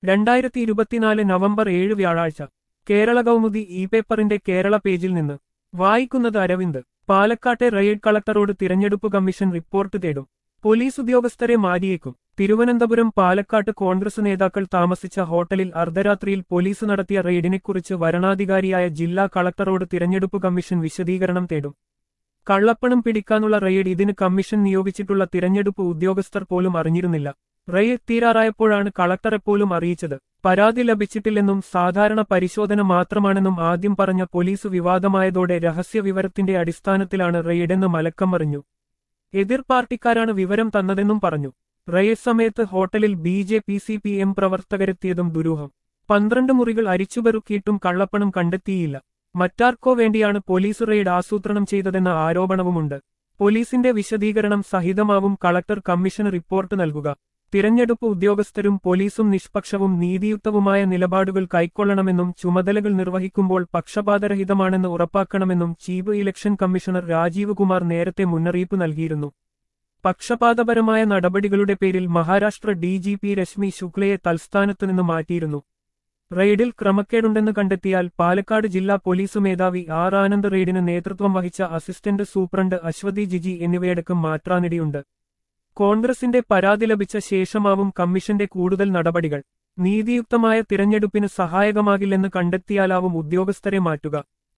രണ്ടായിരത്തി ഇരുപത്തിനാല് നവംബർ ഏഴ് വ്യാഴാഴ്ച കേരള കൗമുദി ഇ പേപ്പറിന്റെ കേരള പേജിൽ നിന്ന് വായിക്കുന്നത് അരവിന്ദ് പാലക്കാട്ടെ റെയ്ഡ് കളക്ടറോട് തിരഞ്ഞെടുപ്പ് കമ്മീഷൻ റിപ്പോർട്ട് തേടും പോലീസ് ഉദ്യോഗസ്ഥരെ മാറ്റിയേക്കും തിരുവനന്തപുരം പാലക്കാട്ട് കോൺഗ്രസ് നേതാക്കൾ താമസിച്ച ഹോട്ടലിൽ അർദ്ധരാത്രിയിൽ പോലീസ് നടത്തിയ റെയ്ഡിനെക്കുറിച്ച് വരണാധികാരിയായ ജില്ലാ കളക്ടറോട് തിരഞ്ഞെടുപ്പ് കമ്മീഷൻ വിശദീകരണം തേടും കള്ളപ്പണം പിടിക്കാനുള്ള റെയ്ഡ് ഇതിന് കമ്മീഷൻ നിയോഗിച്ചിട്ടുള്ള തിരഞ്ഞെടുപ്പ് ഉദ്യോഗസ്ഥർ പോലും അറിഞ്ഞിരുന്നില്ല റെയ്ഡ് തീരാറായപ്പോഴാണ് കളക്ടറെപ്പോലും അറിയിച്ചത് പരാതി ലഭിച്ചിട്ടില്ലെന്നും സാധാരണ പരിശോധന മാത്രമാണെന്നും ആദ്യം പറഞ്ഞ പോലീസ് വിവാദമായതോടെ രഹസ്യവിവരത്തിന്റെ അടിസ്ഥാനത്തിലാണ് റെയ്ഡെന്ന് മലക്കം അറിഞ്ഞു എതിർ പാർട്ടിക്കാരാണ് വിവരം തന്നതെന്നും പറഞ്ഞു റെയ്ഡ് സമയത്ത് ഹോട്ടലിൽ B J P C P M പ്രവർത്തകരെത്തിയതും ദുരൂഹം പന്ത്രണ്ട് മുറികൾ അരിച്ചുപെറുക്കിയിട്ടും കള്ളപ്പണം കണ്ടെത്തിയില്ല മറ്റാർക്കോ വേണ്ടിയാണ് പോലീസ് റെയ്ഡ് ആസൂത്രണം ചെയ്തതെന്ന ആരോപണവുമുണ്ട് പോലീസിന്റെ വിശദീകരണം സഹിതമാവും കളക്ടർ കമ്മീഷന് റിപ്പോർട്ട് നൽകുക തിരഞ്ഞെടുപ്പ് ഉദ്യോഗസ്ഥരും പോലീസും നിഷ്പക്ഷവും നീതിയുക്തവുമായ നിലപാടുകൾ കൈക്കൊള്ളണമെന്നും ചുമതലകൾ നിർവഹിക്കുമ്പോൾ പക്ഷപാതരഹിതമാണെന്ന് ഉറപ്പാക്കണമെന്നും chief election commissioner Rajiv Kumar നേരത്തെ മുന്നറിയിപ്പ് നൽകിയിരുന്നു പക്ഷപാതപരമായ നടപടികളുടെ പേരിൽ Maharashtra D G P Rashmi ശുക്ലയെ തൽസ്ഥാനത്ത് നിന്ന് മാറ്റിയിരുന്നു റെയ്ഡിൽ ക്രമക്കേടുണ്ടെന്ന് കണ്ടെത്തിയാൽ പാലക്കാട് ജില്ലാ പോലീസ് മേധാവി ആർ ആനന്ദ് റെയ്ഡിന് നേതൃത്വം വഹിച്ച അസിസ്റ്റന്റ് സൂപ്രണ്ട് അശ്വതി ജിജി എന്നിവയടക്കം മാറ്റാനിടയുണ്ട് കോൺഗ്രസിന്റെ പരാതി ലഭിച്ച ശേഷമാവും കമ്മീഷന്റെ കൂടുതൽ നടപടികൾ നീതിയുക്തമായ തിരഞ്ഞെടുപ്പിന് സഹായകമാകില്ലെന്ന് കണ്ടെത്തിയാലാവും ഉദ്യോഗസ്ഥരെ മാറ്റുക